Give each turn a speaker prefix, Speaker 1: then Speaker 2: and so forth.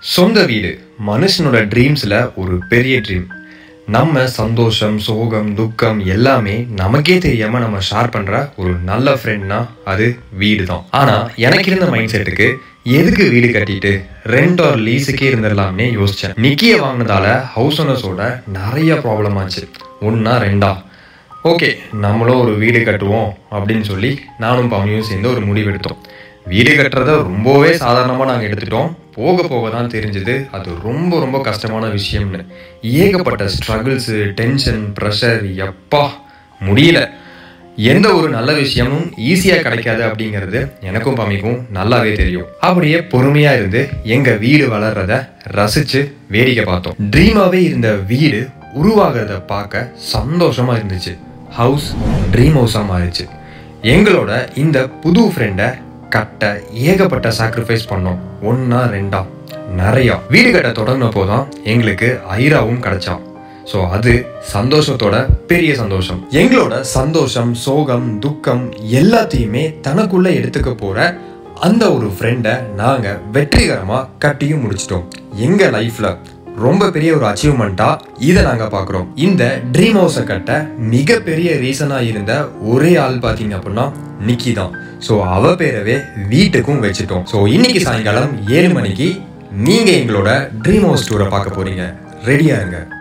Speaker 1: சொந்த வீடு மனுஷனோட ட்ரீம்ஸில் ஒரு பெரிய ட்ரீம் நம்ம சந்தோஷம் சோகம் துக்கம் எல்லாமே நமக்கே தெரியாம நம்ம ஷேர் பண்ற ஒரு நல்ல ஃப்ரெண்ட்னா அது வீடு தான் ஆனா எனக்கு இருந்த மைண்ட் செட்டுக்கு எதுக்கு வீடு கட்டிட்டு ரெண்ட் ஆர் லீஸுக்கே இருந்துடலாம்னே யோசிச்சேன் நிக்கிய வாங்கினதால ஹவுஸ் ஓனர்ஸோட நிறைய ப்ராப்ளம் ஆச்சு ஒன்னா ரெண்டா ஓகே நம்மளும் ஒரு வீடு கட்டுவோம் அப்படின்னு சொல்லி நானும் பவனியும் சேர்ந்து ஒரு முடிவு எடுத்தோம் வீடு கட்டுறத ரொம்பவே சாதாரணமாக நாங்கள் எடுத்துட்டோம் போக போக தான் தெரிஞ்சது அது ரொம்ப ரொம்ப கஷ்டமான விஷயம்னு ஏகப்பட்ட ஸ்ட்ரகிள்ஸு டென்ஷன் ப்ரெஷர் எப்பா முடியல எந்த ஒரு நல்ல விஷயமும் ஈஸியாக கிடைக்காது அப்படிங்கிறது எனக்கும் பமிக்கும் நல்லாவே தெரியும் அப்படியே பொறுமையாக இருந்து எங்கள் வீடு வளர்றத ரசித்து வேடிக்கை பார்த்தோம் ட்ரீமாகவே இருந்த வீடு உருவாகிறத பார்க்க சந்தோஷமாக இருந்துச்சு ஹவுஸ் ட்ரீம் ஹவுஸாக மாறிச்சு எங்களோட இந்த புது ஃப்ரெண்டை கட்ட ஏகப்பட்ட சாக்ரிஃபைஸ் பண்ணோம் ஒன்னா ரெண்டா நிறையா வீடு கட்ட தொடங்கினப்போ தான் எங்களுக்கு ஐராவும் கிடைச்சான் ஸோ அது சந்தோஷத்தோட பெரிய சந்தோஷம் எங்களோட சந்தோஷம் சோகம் துக்கம் எல்லாத்தையுமே தனக்குள்ள எடுத்துக்க போற அந்த ஒரு ஃப்ரெண்டை நாங்கள் வெற்றிகரமாக கட்டியும் முடிச்சிட்டோம் எங்கள் லைஃப்பில் ரொம்ப பெரிய ஒரு அச்சீவ்மெண்ட்டா இதை நாங்க பாக்குறோம் இந்த ட்ரீம் ஹவுஸை கட்ட மிகப்பெரிய ரீசனா இருந்த ஒரே ஆள் பாத்தீங்க அப்படின்னா நிக்கி தான் ஸோ அவ பேரவே வீட்டுக்கும் வச்சுட்டோம் ஸோ இன்னைக்கு சாயங்காலம் ஏழு மணிக்கு நீங்க எங்களோட ட்ரீம் ஹவுஸ் டூரை பார்க்க போறீங்க ரெடியா இருங்க